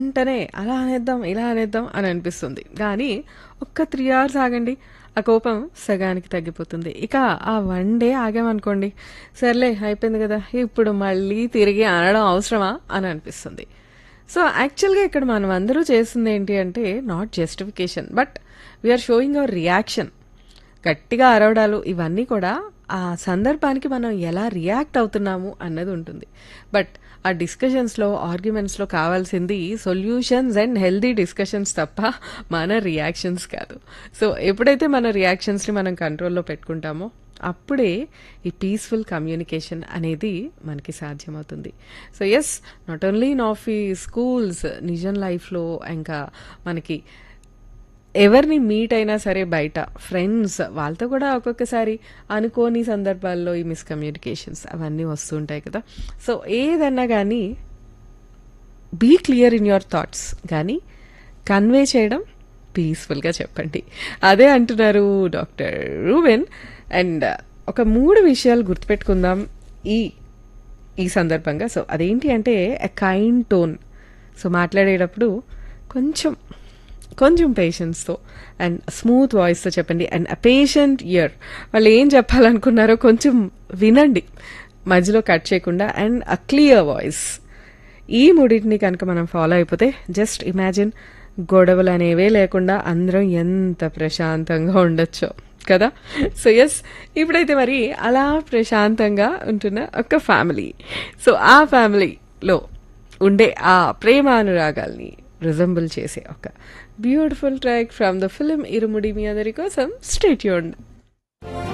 వెంటనే అలా అనేద్దాం ఇలా అనేద్దాం అని అనిపిస్తుంది కానీ ఒక్క త్రీ అవర్స్ ఆగండి ఆ కోపం సగానికి తగ్గిపోతుంది ఇక ఆ వన్ డే ఆగామనుకోండి సర్లే అయిపోయింది కదా ఇప్పుడు మళ్ళీ తిరిగి అనడం అవసరమా అని అనిపిస్తుంది సో యాక్చువల్గా ఇక్కడ మనం అందరూ చేస్తుంది ఏంటి అంటే not justification but we're showing our reaction గట్టిగా అరవడాలు ఇవన్నీ కూడా ఆ సందర్భానికి మనం ఎలా రియాక్ట్ అవుతున్నాము అన్నది ఉంటుంది బట్ ఆ డిస్కషన్స్లో ఆర్గ్యుమెంట్స్లో కావాల్సింది సొల్యూషన్స్ అండ్ హెల్దీ డిస్కషన్స్ తప్ప మన రియాక్షన్స్ కాదు సో ఎప్పుడైతే మన రియాక్షన్స్ని మనం కంట్రోల్లో పెట్టుకుంటామో అప్పుడే ఈ పీస్ఫుల్ కమ్యూనికేషన్ అనేది మనకి సాధ్యమవుతుంది so yes not only in office schools నిజం లైఫ్లో ఇంకా మనకి ఎవరిని మీట్ అయినా సరే బయట ఫ్రెండ్స్ వాళ్ళతో కూడా ఒక్కొక్కసారి అనుకోని సందర్భాల్లో ఈ మిస్కమ్యూనికేషన్స్ అవన్నీ వస్తుంటాయి కదా సో ఏదన్నా కానీ be clear in your thoughts కానీ కన్వే చేయడం పీస్ఫుల్గా చెప్పండి అదే అంటున్నారు డాక్టర్ రూబెన్ అండ్ ఒక మూడు విషయాలు గుర్తుపెట్టుకుందాం ఈ ఈ సందర్భంగా సో అదేంటి అంటే ఎ కైండ్ టోన్ సో మాట్లాడేటప్పుడు కొంచెం కొంచెం పేషెన్స్తో అండ్ స్మూత్ వాయిస్తో చెప్పండి అండ్ అ పేషెంట్ ఇయర్ వాళ్ళు ఏం చెప్పాలనుకున్నారో కొంచెం వినండి మధ్యలో కట్ చేయకుండా అండ్ అ క్లియర్ వాయిస్ ఈ మూడింటిని కనుక మనం ఫాలో అయిపోతే జస్ట్ ఇమాజిన్ గొడవలు అనేవే లేకుండా అందరం ఎంత ప్రశాంతంగా ఉండొచ్చో కదా సో ఎస్ ఇప్పుడైతే మరి అలా ప్రశాంతంగా ఉంటున్న ఒక ఫ్యామిలీ సో ఆ ఫ్యామిలీలో ఉండే ఆ ప్రేమ అనురాగాల్ని రిజంబుల్ చేసే ఒక beautiful track from the film Irumudi మీ అందరి కోసం స్టేట్యూన్